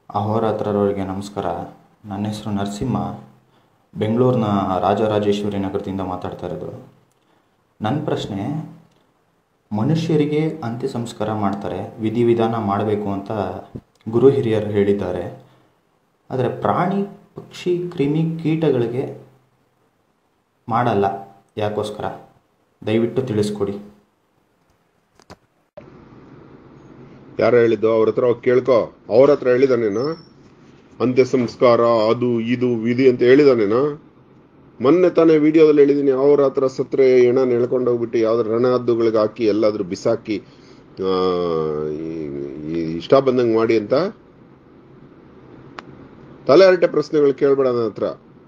ಅಹೋರಾತ್ರರವರಿಗೆ ನಮಸ್ಕಾರ ನನ್ನ ಹೆಸರು ನರಸಿಂಹ ಬೆಂಗಳೂರಿನ ರಾಜರಾಜೇಶ್ವರಿ ನಗರದಿಂದ ಮಾತಾಡ್ತಾ ಇರೋದು ನನ್ನ ಪ್ರಶ್ನೆ ಮನುಷ್ಯರಿಗೆ ಅಂತ್ಯ ಸಂಸ್ಕಾರ ಮಾಡ್ತಾರೆ ವಿಧಿವಿಧಾನ ಮಾಡಬೇಕು ಅಂತ ಗುರು ಹಿರಿಯರು ಹೇಳಿದ್ದಾರೆ ಆದರೆ ಪ್ರಾಣಿ ಪಕ್ಷಿ ಕ್ರಿಮಿ ಕೀಟಗಳಿಗೆ ಮಾಡಲ್ಲ ಯಾಕೋಸ್ಕರ ದಯವಿಟ್ಟು ತಿಳಿಸ್ಕೊಡಿ ಯಾರು ಹೇಳಿದ್ದು ಅವ್ರ ಹತ್ರ ಹೋಗಿ ಕೇಳ್ಕೊ ಅವ್ರ ಹತ್ರ ಹೇಳಿದಾನೇನ ಅಂತ್ಯ ಸಂಸ್ಕಾರ ಅದು ಇದು ವಿಧಿ ಅಂತ ಹೇಳಿದಾನೇನ ಮೊನ್ನೆ ತಾನೇ ವಿಡಿಯೋದಲ್ಲಿ ಹೇಳಿದೀನಿ ಅವ್ರ ಹತ್ರ ಸತ್ರೆ ಹೆಣ ಎಳ್ಕೊಂಡು ಹೋಗ್ಬಿಟ್ಟು ಯಾವ್ದಾರ ರಣ ಹದ್ದುಗಳಿಗೆ ಹಾಕಿ ಎಲ್ಲಾದ್ರೂ ಬಿಸಾಕಿ ಆ, ಈ- ಈ ಇಷ್ಟ ಬಂದಂಗೆ ಮಾಡಿ ಅಂತ ತಲೆ ಹರಟೆ ಪ್ರಶ್ನೆಗಳು ಕೇಳ್ಬೇಡ ನನ್ನ ಹತ್ರ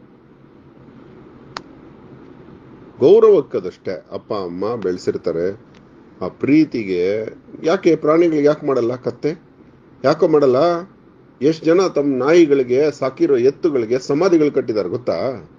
ಗೌರವಕ್ಕದಷ್ಟೇ ಅಪ್ಪ ಅಮ್ಮ ಬೆಳೆಸಿರ್ತಾರೆ ಆ ಪ್ರೀತಿಗೆ ಯಾಕೆ ಪ್ರಾಣಿಗಳಿಗೆ ಯಾಕೆ ಮಾಡಲ್ಲ ಕತ್ತೆ ಯಾಕೋ ಮಾಡಲ್ಲ ಎಷ್ಟು ಜನ ತಮ್ಮ ನಾಯಿಗಳಿಗೆ ಸಾಕಿರೋ ಎತ್ತುಗಳಿಗೆ ಸಮಾಧಿಗಳು ಕಟ್ಟಿದ್ದಾರೆ ಗೊತ್ತಾ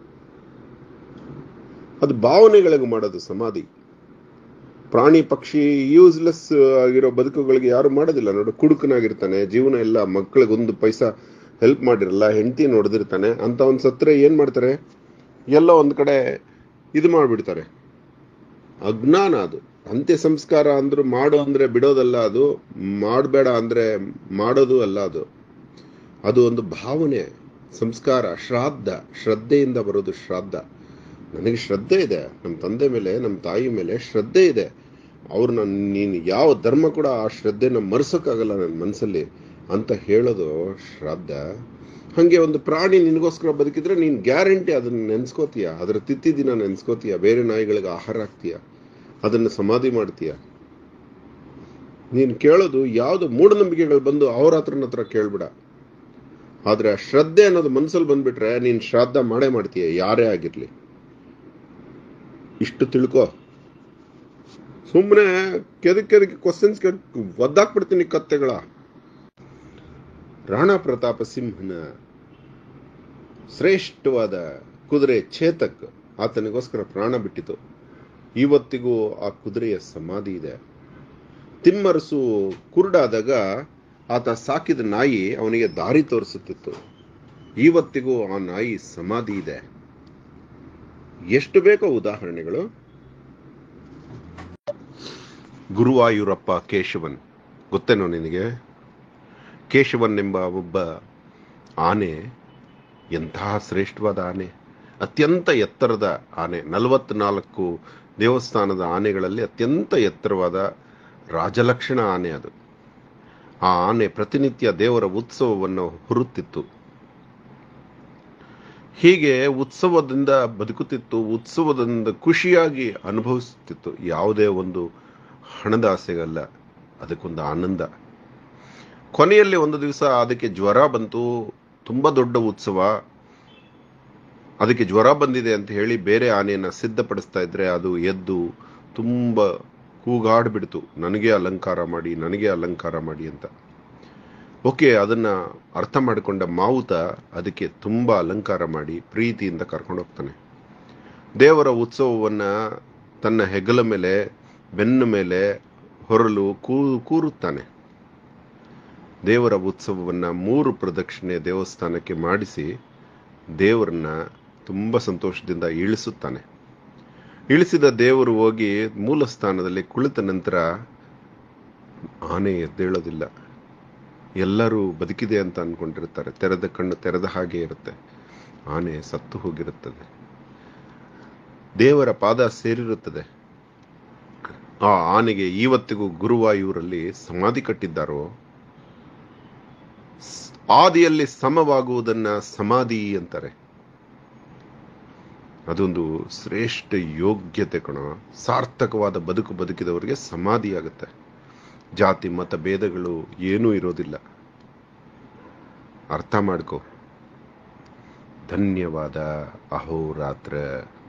ಅದು ಭಾವನೆಗಳಿಗೆ ಮಾಡೋದು ಸಮಾಧಿ ಪ್ರಾಣಿ ಪಕ್ಷಿ ಯೂಸ್ಲೆಸ್ ಆಗಿರೋ ಬದುಕುಗಳಿಗೆ ಯಾರು ಮಾಡೋದಿಲ್ಲ ನೋಡು ಕುಡುಕನಾಗಿರ್ತಾನೆ ಜೀವನ ಎಲ್ಲ ಮಕ್ಕಳಿಗೆ ಒಂದು ಪೈಸಾ ಹೆಲ್ಪ್ ಮಾಡಿರಲ್ಲ ಹೆಂಡತಿ ನೋಡಿದಿರ್ತಾನೆ ಅಂತ ಒಂದು ಸತ್ರೆ ಏನ್ ಮಾಡ್ತಾರೆ ಎಲ್ಲೋ ಒಂದ್ ಕಡೆ ಇದು ಮಾಡ್ಬಿಡ್ತಾರೆ ಅಜ್ಞಾನ ಅದು ಅಂತ್ಯ ಸಂಸ್ಕಾರ ಅಂದ್ರೆ ಮಾಡು ಅಂದ್ರೆ ಬಿಡೋದಲ್ಲ ಅದು ಮಾಡಬೇಡ ಅಂದ್ರೆ ಮಾಡೋದು ಅಲ್ಲ ಅದು ಅದು ಒಂದು ಭಾವನೆ ಸಂಸ್ಕಾರ ಶ್ರಾದ್ದ ಶ್ರದ್ಧೆಯಿಂದ ಬರೋದು ಶ್ರಾದ್ದ ನನಗೆ ಶ್ರದ್ಧೆ ಇದೆ ನಮ್ಮ ತಂದೆ ಮೇಲೆ ನಮ್ಮ ತಾಯಿ ಮೇಲೆ ಶ್ರದ್ಧೆ ಇದೆ ಅವ್ರನ್ನ ನೀನು ಯಾವ ಧರ್ಮ ಕೂಡ ಆ ಶ್ರದ್ಧೆನ ಮರ್ಸೋಕ್ಕಾಗಲ್ಲ ನನ್ನ ಮನಸ್ಸಲ್ಲಿ ಅಂತ ಹೇಳೋದು ಶ್ರಾದ್ದ ಹಂಗೆ ಒಂದು ಪ್ರಾಣಿ ನಿನಗೋಸ್ಕರ ಬದುಕಿದ್ರೆ ನೀನ್ ಗ್ಯಾರಂಟಿ ಅದನ್ನ ನೆನ್ಸ್ಕೋತೀಯ ಅದರ ತಿತ್ತಿ ದಿನ ನೆನ್ಸ್ಕೋತೀಯ ಬೇರೆ ನಾಯಿಗಳಿಗೆ ಆಹಾರ ಹಾಕ್ತೀಯ ಅದನ್ನ ಸಮಾಧಿ ಮಾಡ್ತೀಯ ನೀನ್ ಕೇಳೋದು ಯಾವ್ದು ಮೂಢನಂಬಿಕೆಗಳು ಬಂದು ಅವ್ರ ಹತ್ರನ ಹತ್ರ ಕೇಳ್ಬೇಡ ಆದ್ರೆ ಆ ಶ್ರದ್ಧೆ ಅನ್ನೋದು ಮನ್ಸಲ್ಲಿ ಬಂದ್ಬಿಟ್ರೆ ನೀನ್ ಶ್ರಾದ್ದ ಮಾಡೇ ಮಾಡ್ತೀಯ ಯಾರೇ ಆಗಿರ್ಲಿ ಇಷ್ಟು ತಿಳ್ಕೊ ಸುಮ್ಮನೆ ಕೆದಕ್ ಕೆದಕ್ಕೆ ಕ್ವಶನ್ಸ್ ಒದ್ದಾಕ್ಬಿಡ್ತೀನಿ ಕತ್ತೆಗಳ ರಾಣಾ ಪ್ರತಾಪ ಸಿಂಹನ ಶ್ರೇಷ್ಠವಾದ ಕುದುರೆ ಚೇತಕ್ ಆತನಿಗೋಸ್ಕರ ಪ್ರಾಣ ಬಿಟ್ಟಿತು ಇವತ್ತಿಗೂ ಆ ಕುದುರೆಯ ಸಮಾಧಿ ಇದೆ ತಿಮ್ಮರಸು ಕುರುಡಾದಾಗ ಆತ ಸಾಕಿದ ನಾಯಿ ಅವನಿಗೆ ದಾರಿ ತೋರಿಸುತ್ತಿತ್ತು ಇವತ್ತಿಗೂ ಆ ನಾಯಿ ಸಮಾಧಿ ಇದೆ ಎಷ್ಟು ಬೇಕೋ ಉದಾಹರಣೆಗಳು ಗುರುವಾಯೂರಪ್ಪ ಕೇಶವನ್ ಗೊತ್ತೇನೋ ನಿನಗೆ ಕೇಶವನ್ ಎಂಬ ಒಬ್ಬ ಆನೆ ಎಂತಹ ಶ್ರೇಷ್ಠವಾದ ಆನೆ ಅತ್ಯಂತ ಎತ್ತರದ ಆನೆ ನಲವತ್ನಾಲ್ಕು ದೇವಸ್ಥಾನದ ಆನೆಗಳಲ್ಲಿ ಅತ್ಯಂತ ಎತ್ತರವಾದ ರಾಜಲಕ್ಷಣ ಆನೆ ಅದು ಆ ಆನೆ ಪ್ರತಿನಿತ್ಯ ದೇವರ ಉತ್ಸವವನ್ನು ಹುರುತ್ತಿತ್ತು ಹೀಗೆ ಉತ್ಸವದಿಂದ ಬದುಕುತ್ತಿತ್ತು ಉತ್ಸವದಿಂದ ಖುಷಿಯಾಗಿ ಅನುಭವಿಸುತ್ತಿತ್ತು ಯಾವುದೇ ಒಂದು ಹಣದ ಆಸೆಗಲ್ಲ ಅದಕ್ಕೊಂದು ಆನಂದ ಕೊನೆಯಲ್ಲಿ ಒಂದು ದಿವಸ ಅದಕ್ಕೆ ಜ್ವರ ಬಂತು ತುಂಬಾ ದೊಡ್ಡ ಉತ್ಸವ ಅದಕ್ಕೆ ಜ್ವರ ಬಂದಿದೆ ಅಂತ ಹೇಳಿ ಬೇರೆ ಆನೆಯನ್ನ ಸಿದ್ಧಪಡಿಸ್ತಾ ಇದ್ರೆ ಅದು ಎದ್ದು ತುಂಬ ಕೂಗಾಡ್ಬಿಡ್ತು ನನಗೆ ಅಲಂಕಾರ ಮಾಡಿ ನನಗೆ ಅಲಂಕಾರ ಮಾಡಿ ಅಂತ ಓಕೆ ಅದನ್ನ ಅರ್ಥ ಮಾಡಿಕೊಂಡ ಮಾವುತ ಅದಕ್ಕೆ ತುಂಬಾ ಅಲಂಕಾರ ಮಾಡಿ ಪ್ರೀತಿಯಿಂದ ಕರ್ಕೊಂಡು ಹೋಗ್ತಾನೆ ದೇವರ ಉತ್ಸವವನ್ನ ತನ್ನ ಹೆಗಲ ಮೇಲೆ ಬೆನ್ನ ಮೇಲೆ ಹೊರಲು ಕೂ ಕೂರುತ್ತಾನೆ ದೇವರ ಉತ್ಸವವನ್ನ ಮೂರು ಪ್ರದಕ್ಷಿಣೆ ದೇವಸ್ಥಾನಕ್ಕೆ ಮಾಡಿಸಿ ದೇವರನ್ನ ತುಂಬಾ ಸಂತೋಷದಿಂದ ಇಳಿಸುತ್ತಾನೆ ಇಳಿಸಿದ ದೇವರು ಹೋಗಿ ಮೂಲ ಸ್ಥಾನದಲ್ಲಿ ಕುಳಿತ ನಂತರ ಆನೆ ಎದ್ದೇಳೋದಿಲ್ಲ ಎಲ್ಲರೂ ಬದುಕಿದೆ ಅಂತ ಅನ್ಕೊಂಡಿರ್ತಾರೆ ತೆರೆದ ಕಣ್ಣು ತೆರೆದ ಹಾಗೆ ಇರುತ್ತೆ ಆನೆ ಸತ್ತು ಹೋಗಿರುತ್ತದೆ ದೇವರ ಪಾದ ಸೇರಿರುತ್ತದೆ ಆ ಆನೆಗೆ ಇವತ್ತಿಗೂ ಗುರುವಾಯೂರಲ್ಲಿ ಸಮಾಧಿ ಕಟ್ಟಿದ್ದಾರೋ ಆದಿಯಲ್ಲಿ ಸಮವಾಗುವುದನ್ನ ಸಮಾಧಿ ಅಂತಾರೆ ಅದೊಂದು ಶ್ರೇಷ್ಠ ಯೋಗ್ಯತೆ ಕಣ ಸಾರ್ಥಕವಾದ ಬದುಕು ಬದುಕಿದವರಿಗೆ ಸಮಾಧಿ ಆಗುತ್ತೆ ಜಾತಿ ಮತ ಭೇದಗಳು ಏನೂ ಇರೋದಿಲ್ಲ ಅರ್ಥ ಮಾಡ್ಕೋ ಧನ್ಯವಾದ ಅಹೋರಾತ್ರ